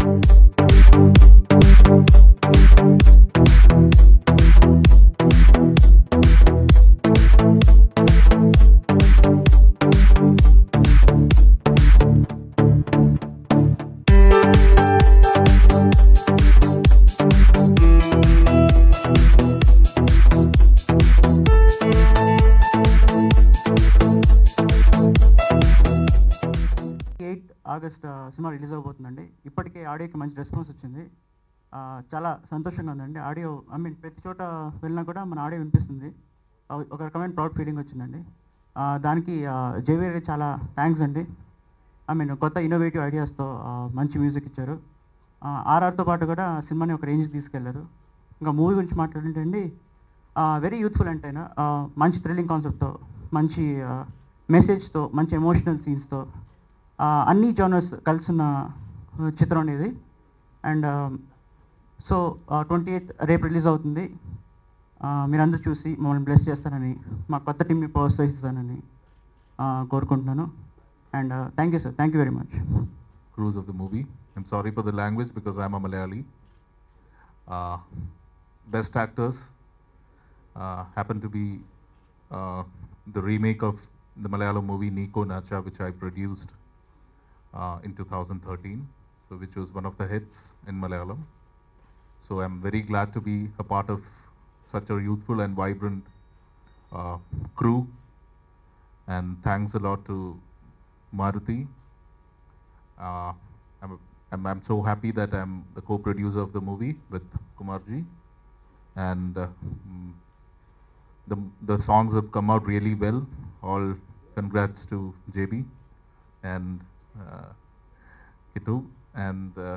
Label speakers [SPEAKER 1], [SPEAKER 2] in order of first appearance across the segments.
[SPEAKER 1] Eighth August cinema release అవబోతుందండి ఇప్పటికే ఆడియోకి మంచి రెస్పాన్స్ వచ్చింది ఆ, చాలా సంతోషంగా ఉందండి ఆడియో ఐ మీన్ ప్రతి చోట వెళ్ళినా కూడా మన ఆడియో వినిపిస్తుంది ఆ, ఒక రకమైన ప్రౌడ్ ఫీలింగ్ వచ్చిందండి ఆ, దానికి జేవీఆర్ చాలా థ్యాంక్స్ అండి ఐ మీన్ కొత్త ఇన్నోవేటివ్ ఐడియాస్తో మంచి మ్యూజిక్ ఇచ్చారు ఆర్ఆర్తో పాటు కూడా సినిమాని ఒక రేంజ్కి తీసుకెళ్లారు ఇంకా మూవీ గురించి మాట్లాడుతుంటే అండి వెరీ యూత్ఫుల్ అంటే ఆయన ఆ, మంచి థ్రిల్లింగ్ కాన్సెప్ట్తో మంచి మెసేజ్తో మంచి ఎమోషనల్ సీన్స్తో అన్ని జోనర్స్ కలిసిన ఆ, చిత్రం అనేది అండ్ సో ట్వంటీ ఎయిత్ రేపు రిలీజ్ అవుతుంది ఆ, మీరందరూ చూసి మమ్మల్ని బ్లెస్ చేస్తారని మా కొత్త టీంని ప్రోత్సహిస్తానని ఆ, కోరుకుంటున్నాను and thank you sir thank you very much
[SPEAKER 2] cruise of the movie. I'm sorry for the language because I'm a Malayali. Uh, best actors uh, happen to be uh, the remake of the Malayalam movie Nico Nacha, which I produced uh, in 2013, so which was one of the hits in Malayalam. So I'm very glad to be a part of such a youthful and vibrant uh, crew. And thanks a lot to Maruti uh, I'm, I'm, I'm so happy that I'm the co-producer of the movie with Kumarji, and uh, mm, the the songs have come out really well. All congrats to JB and uh, Kitu, and uh,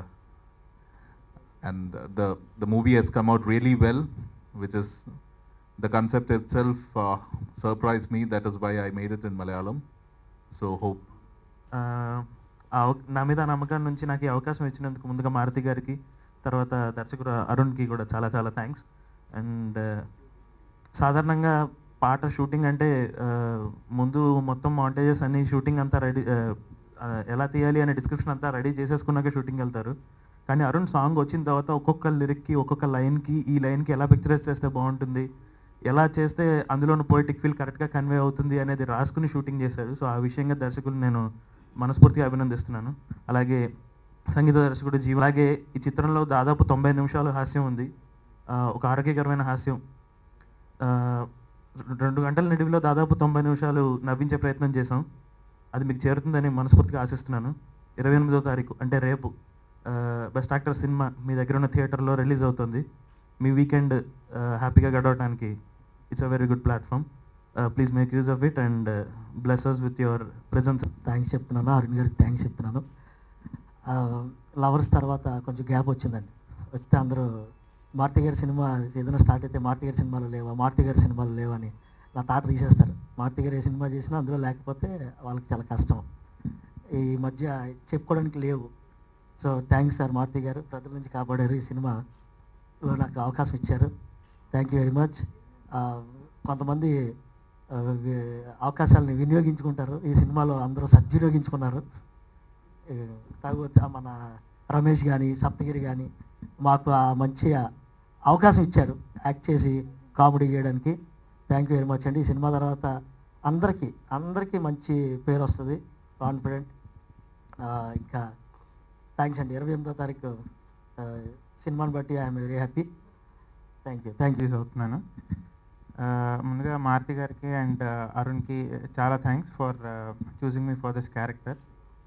[SPEAKER 2] and uh, the the movie has come out really well, which is the concept itself uh, surprised me. That is why I made it in Malayalam. So hope
[SPEAKER 3] ఆ, ఆ అవ- నా మీద ఆ నమ్మకం నుంచి నాకు ఈ అవకాశం ఇచ్చినందుకు ముందుగా మారుతి గారికి తర్వాత దర్శకుడు అరుణ్కి కూడా చాలా చాలా థ్యాంక్స్ అండ్ సాధారణంగా పాట షూటింగ్ అంటే ఆ, ముందు మొత్తం మాంటేజెస్ అన్ని షూటింగ్ అంతా రెడీ ఎలా తీయాలి అనే డిస్క్రిప్షన్ అంతా రెడీ చేసేసుకున్నాక షూటింగ్ వెళ్తారు కానీ అరుణ్ సాంగ్ వచ్చిన తర్వాత ఒక్కొక్క లిరిక్కి ఒక్కొక్క లైన్కి ఈ లైన్కి ఎలా పిక్చరైజ్ చేస్తే బాగుంటుంది ఎలా చేస్తే అందులోని పోయిటిక్ ఫీల్ కరెక్ట్గా కన్వే అవుతుంది అనేది రాసుకుని షూటింగ్ చేశారు సో ఆ విషయంగా దర్శకులు నేను మనస్ఫూర్తిగా అభినందిస్తున్నాను అలాగే సంగీత దర్శకుడు జీవ అలాగే ఈ చిత్రంలో దాదాపు తొంభై నిమిషాలు హాస్యం ఉంది ఆ, ఒక ఆరోగ్యకరమైన హాస్యం ఆ, రెండు గంటల నిడివిలో దాదాపు తొంభై నిమిషాలు నవ్వించే ప్రయత్నం చేశాం అది మీకు చేరుతుందని మనస్ఫూర్తిగా ఆశిస్తున్నాను ఇరవై ఎనిమిదో తారీఖు అంటే రేపు బెస్ట్ యాక్టర్ సినిమా మీ దగ్గర ఉన్న థియేటర్లో రిలీజ్ అవుతుంది మీ వీకెండ్ హ్యాపీగా గడవడానికి it's a very good platform please make use of it and blesses with your presence
[SPEAKER 4] thanks చెప్తున్నాను అరుణ్ గారికి థ్యాంక్స్ చెప్తున్నాను లవర్స్ తర్వాత కొంచెం గ్యాప్ వచ్చిందండి వస్తే అందరూ మారుతి గారి సినిమా ఏదైనా స్టార్ట్ అయితే మారుతి గారి సినిమాలు లేవా మారుతి గారి సినిమాలు లేవని నా తాట తీసేస్తారు మారుతి గారు ఏ సినిమా చేసినా అందులో లేకపోతే వాళ్ళకి చాలా కష్టం ఈ మధ్య చెప్పుకోవడానికి లేవు సో థ్యాంక్స్ సార్ మారుతి గారు ప్రజల నుంచి కాపాడారు ఈ సినిమాలో నాకు అవకాశం ఇచ్చారు థ్యాంక్ యూ వెరీ మచ్ కొంతమంది ఆ, వి- అవకాశాలని వినియోగించుకుంటారు ఈ సినిమాలో అందరూ సద్వినియోగించుకున్నారు ఏ, కాకపోతే ఆ మన రమేష్ కానీ సప్తగిరి కానీ మాకు ఆ మంచి అవకాశం ఇచ్చారు యాక్ట్ చేసి కామెడీ చేయడానికి థ్యాంక్ యూ వెరీ మచ్ అండి ఈ సినిమా తర్వాత అందరికీ అందరికీ మంచి పేరు వస్తుంది కాన్ఫిడెంట్ ఇంకా థ్యాంక్స్ అండి ఇరవై ఎనిమిదో తారీఖు ఆ, సినిమాని బట్టి I'm very happy thank you thank you
[SPEAKER 5] release అవుతున్నాను ఆ, ముందుగా మారుతి గారికి అండ్ అరుణ్కి చాలా thanks for choosing me for this character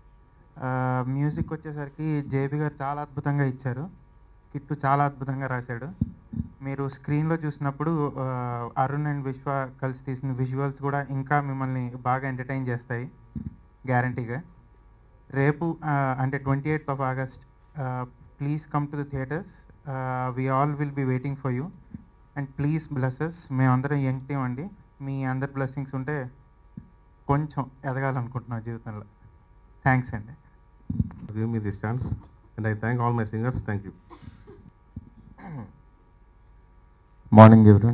[SPEAKER 5] music వచ్చేసరికి జేబీ గారు చాలా అద్భుతంగా ఇచ్చారు కిట్టు చాలా అద్భుతంగా రాశాడు మీరు స్క్రీన్లో చూసినప్పుడు ఆ, అరుణ్ అండ్ విశ్వ కలిసి తీసిన విజువల్స్ కూడా ఇంకా మిమ్మల్ని బాగా ఎంటర్టైన్ చేస్తాయి గ్యారంటీగా రేపు ఆ, అంటే twenty eighth of August please come to the theatres we all will be waiting for you and please blesses మేమందరం యంగ్ టీం అండి మీ అందరి బ్లెస్సింగ్స్ ఉంటే కొంచెం ఎదగాలనుకుంటున్నాం జీవితంలో థ్యాంక్స్ అండి
[SPEAKER 6] give me this chance and I thank all my singers. Thank you.
[SPEAKER 5] Morning everyone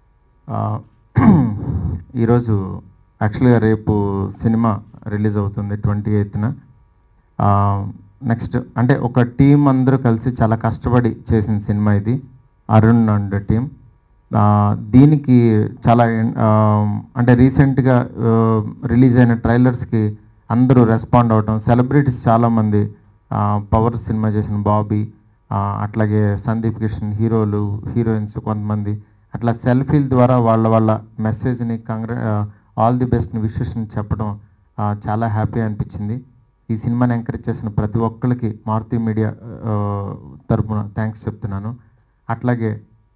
[SPEAKER 5] ఈరోజు యాక్చువల్గా రేపు సినిమా రిలీజ్ అవుతుంది ట్వంటీ ఎయిత్న
[SPEAKER 7] నెక్స్ట్ అంటే ఒక టీం అందరూ కలిసి చాలా కష్టపడి చేసిన సినిమా ఇది అరుణ్ అండ్ టీం దీనికి చాలా ఆ, అంటే రీసెంట్గా రిలీజ్ అయిన ట్రైలర్స్కి అందరూ రెస్పాండ్ అవటం సెలబ్రిటీస్ చాలామంది పవర్ సినిమా చేసిన బాబీ ఆ, అట్లాగే సందీప్ కిషన్ హీరోలు హీరోయిన్స్ కొంతమంది అట్లా సెల్ఫీల ద్వారా వాళ్ళ వాళ్ళ మెసేజ్ని కంగ్రా ఆల్ ది బెస్ట్ని విషెస్ని చెప్పడం ఆ, చాలా హ్యాపీ అనిపించింది ఈ సినిమాని ఎంకరేజ్ చేసిన ప్రతి ఒక్కరికి మారుతి మీడియా ఆ, తరపున థ్యాంక్స్ చెప్తున్నాను అట్లాగే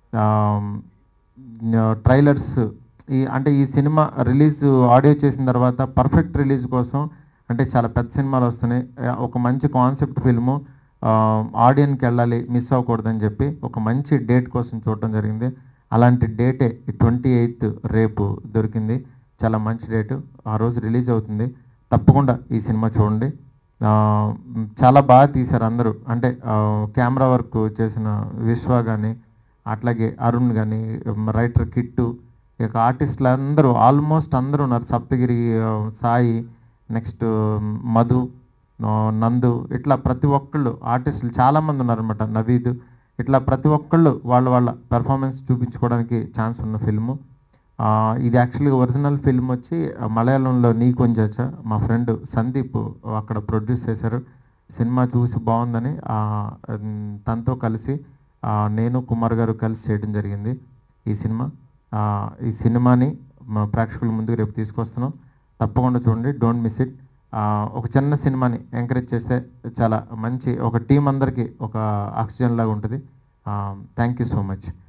[SPEAKER 7] ట్రైలర్స్ ఈ అంటే ఈ సినిమా రిలీజ్ ఆడియో చేసిన తర్వాత పర్ఫెక్ట్ రిలీజ్ కోసం అంటే చాలా పెద్ద సినిమాలు వస్తున్నాయి ఆ, ఒక మంచి కాన్సెప్ట్ ఫిల్ము ఆడియన్కి వెళ్ళాలి మిస్ అవ్వకూడదని చెప్పి ఒక మంచి డేట్ కోసం చూడటం జరిగింది అలాంటి డేటే ట్వంటీ ఎయిత్ రేపు దొరికింది చాలా మంచి డేటు ఆ రోజు రిలీజ్ అవుతుంది తప్పకుండా ఈ సినిమా చూడండి ఆ, మ్, చాలా బాగా తీశారు అందరూ అంటే కెమెరా వర్క్ చేసిన విశ్వ కానీ అట్లాగే అరుణ్ కానీ రైటర్ కిట్టు ఇక ఆర్టిస్టులు అందరూ ఆల్మోస్ట్ అందరూ ఉన్నారు సప్తగిరి ఆ, సాయి నెక్స్ట్ మధు ఆ, నందు ఇట్లా ప్రతి ఒక్కళ్ళు ఆర్టిస్టులు చాలామంది ఉన్నారనమాట నవీద్ ఇట్లా ప్రతి ఒక్కళ్ళు వాళ్ళ వాళ్ళ పెర్ఫార్మెన్స్ చూపించుకోవడానికి ఛాన్స్ ఉన్న ఫిల్ము ఆ, ఇది యాక్చువల్గా ఒరిజినల్ ఫిల్మ్ వచ్చి ఆ, మలయాళంలో నీ కొంచెచ్చ మా ఫ్రెండ్ సందీప్ అక్కడ ప్రొడ్యూస్ చేశారు సినిమా చూసి బాగుందని ఆ, ఉమ్, తనతో కలిసి ఆ, నేను కుమార్ గారు కలిసి చేయడం జరిగింది ఈ సినిమా ఆ, ఈ సినిమాని మా ప్రేక్షకుల ముందుకు రేపు తీసుకొస్తున్నాం తప్పకుండా చూడండి డోంట్ మిస్ ఇట్ ఒక చిన్న సినిమాని ఎంకరేజ్ చేస్తే చాలా మంచి ఒక టీం అందరికీ ఒక ఆక్సిజన్ లాగా ఉంటుంది థ్యాంక్ యూ సో మచ్